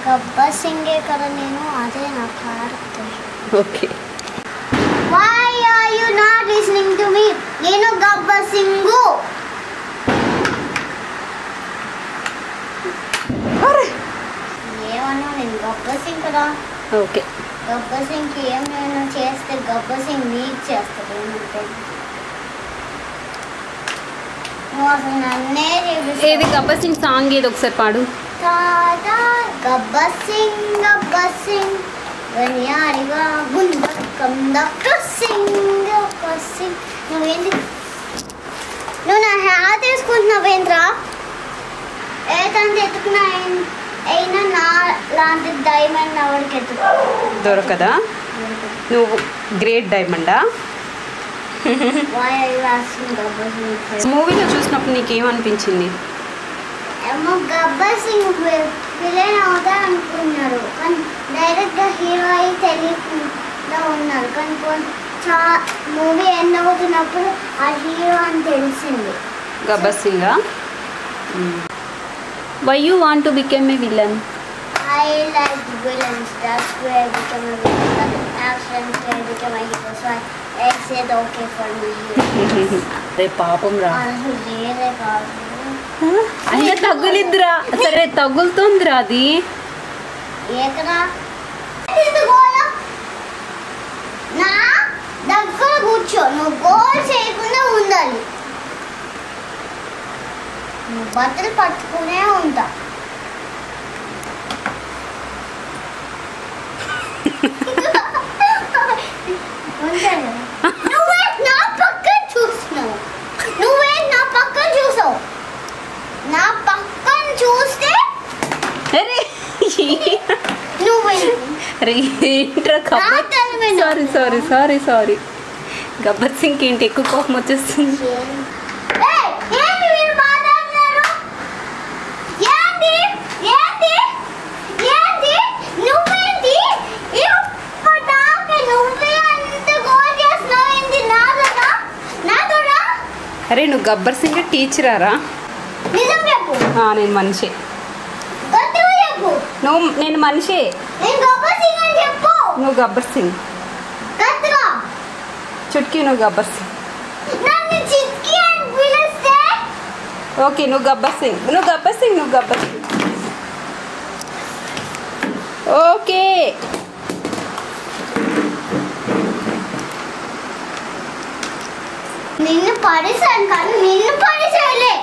గబ్బర్ సింగే కదా నేను అదే నా character okay why are you not listening to me నేను గబ్బర్ సింగు ఏమన్నా నేను గబ్బర్ సింగ్ కదా ఓకే గబ్బర్ సింగ్కి ఏం నేను చేస్తే గబ్బర్ సింగ్ నీకు చేస్తాడు ఏమంటే నువ్వు అసలు నన్నే ఏది చూపిస్తావు. గబ్బర్ సింగ్ సాంగ్ ఏది ఒకసారి పాడు తాతా గబ్బర్ సింగ్ గబ్బర్ సింగ్ గనియాడిగా గుండక్కం దక్కర్ సింగ్ గబ్బర్ సింగ్ నువ్వేంటి నువ్వు నా హ్యార్ తీసుకుంటున్నావేంద్రా ఏదంటే ఎత్తుకున్నా అయినా నా లాంటి డైమండ్ ఎవరికి ఎత్తుకు దొరకదా నువ్వు గ్రేట్ డైమండా why are you asking Gabbar Singh మూవీలో చూసినప్పుడు నీకేమనిపించింది ఏమో గబ్బర్ సింగ్ విలన్ అవుతా అనుకున్నారు కానీ డైరెక్ట్గా హీరో అయి తెలియకుండా ఉన్నారు కానీ కొన్- చా మూవీ ఎండ్ అవుతున్నప్పుడు ఆ హీరో అని తెలిసింది గబ్బర్ సింగా why you want to become a villain I like villains that's where become a villain action where become a hero so I said okay for my hero రే పాపం రా అసలు వేరే కాదు అయ్యా తగులిద్దురా సరే తగులుతోందిరా అది ఎక్కడ తీసుకోవాలా? నా దగ్గర కూర్చో నువ్వు గోల్ చేయకుండా ఉండాలి నువ్వు బట్టలు పట్టుకునే ఉంటా ఉంటాను కదా. నువ్వే నా పక్కన చూస్తున్నావు నువ్వే నా పక్కన చూసావు నా పక్కన చూస్తే అరే నువ్వే అరే ఏంట్రా గబ్బర్ నా తెలివైన- sorry sorry sorry sorry Gabbar Singh ఏంటి ఎక్కువ కోపం వచ్చేస్తుంది ఏయ్, ఏంటి మీరు మాట్లాడుతున్నారు? ఏంటి? ఏంటి? ఏంటి? నువ్వేంటి? ఇప్పటిదాకా నువ్వే అంత గోల్ చేస్తున్నావు ఏంటి? నాదోనా? నాదోనా? అరే నువ్వు గబ్బర్ సింగ్ టీచరారా నిజం చెప్పు నేను మనిషి గట్టిగా చెప్పు నువ్వు నేను మనిషి నేను గబ్బర్ సింగ్ అని చెప్పు నువ్వు గబ్బర్ సింగ్ గట్టిగా చుట్కీ నువ్వు గబ్బర్ సింగ్ నన్ను చిక్కి అని పిలిస్తే ఓకే నువ్వు గబ్బర్ సింగ్ నువ్వు గబ్బర్ సింగ్ నువ్వు గబ్బర్ సింగ్ ఓకే నిన్ను పడేసాను కానీ నిన్ను పడేసానులే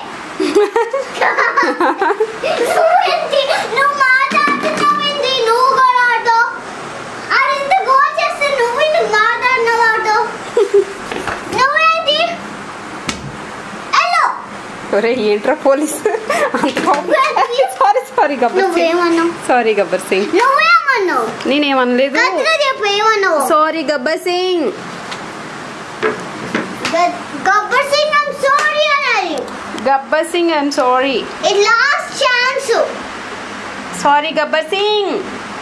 నువ్వేంటి నువ్వు మాట్లాడుతున్నావేంటి నువ్వు కూడా ఆటో అదంత గోల్ చేస్తే నువ్వు ఇంత మాట్లాడినావు ఆటో నువ్వేంటి హలో ఒరే ఏంట్రా police sorry sorry Gabbar Singh నువ్వేమన్నావు సారీ గబ్బర్ సింగ్ నువ్వేమన్నావు నేనేమనలేదు గట్టిగా చెప్పు ఏమన్నావు సారీ గబ్బర్ సింగ్ గ- గబ్బర్ సింగ్ ఐమ్ సారీ అనాలి గబ్బర్ సింగ్ ఐఎమ్ సారీ ఇది last chance sorry Gabbar Singh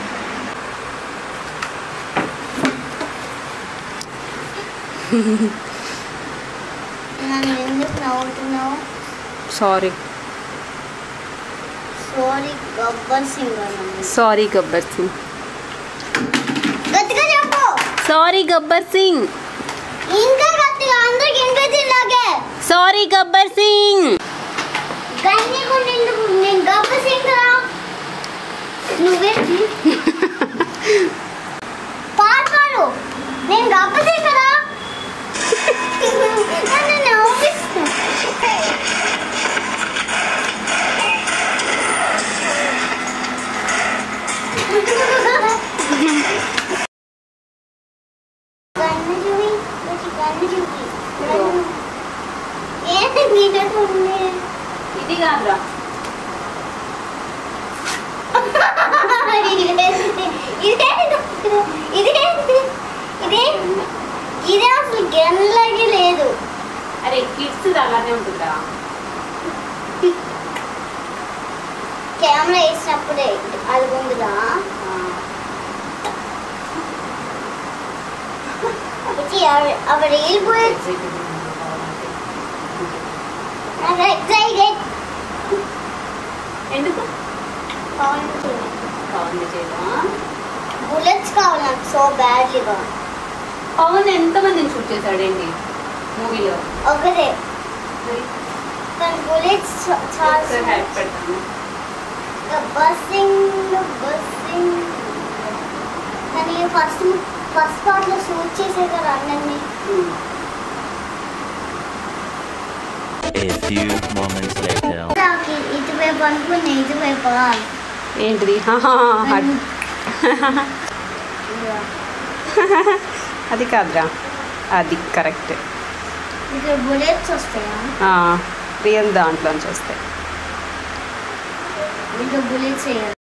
నన్ను ఎందుకు నవ్వుతున్నావు సారీ సారీ గబ్బర్ సింగ్ అన్నాను సారీ గబ్బర్ సింగ్ గట్టిగా చెప్పు సారీ గబ్బర్ సింగ్ ఇంకా గట్టిగా అందరికి వినిపించేలాగే సారీ గబ్బర్ సింగ్ గన్ని నేను నేను గబ్బర్ సింగ్ రా నువ్వేంటి పాడు పాడు నేను గబ్బర్ సింగ్ కదా నన్ను నవ్విస్తా గన్ను చూపి కొంచెం గన్ను చూపి ఏంటి నీటట్టు ఉంది ఇది కాదురా ఇదే ఇదే ఇదే ఇదే అసలు గెనలాగే లేదు అరే కిడ్స్ అలానే ఉంటుందా కెమెరా వేసినప్పుడే అది ఉందిగా వచ్చి అవి రీల్ పోయి నాకు ఎక్సైటెడ్ ఎందుకు పవన్ చేయడం బుల్లెట్స్ కావాలి నాకు సో బ్యాడ్లీగా పవన్ ఎంతమందిని షూట్ చేశాడండి మూవీలో ఒకటే కానీ బుల్లెట్స్ చాలా హ్యాట్ పెడతాను బస్సింగ్ బస్సింగ్ కానీ ఫస్ట్ ఫస్ట్ పార్ట్లో షూట్ చేసే కదా అందరినీ A few moments later. నాకు ఇటువైపు అనుకున్నా ఇటువైపు కాదు. ఏంటిది అది కాదురా అది కరెక్ట్ ఇక్కడ బుల్లెట్స్ వస్తాయా రియల్ దాంట్లోంచి వస్తాయి ఇంకా బుల్లెట్స్ వేయాలి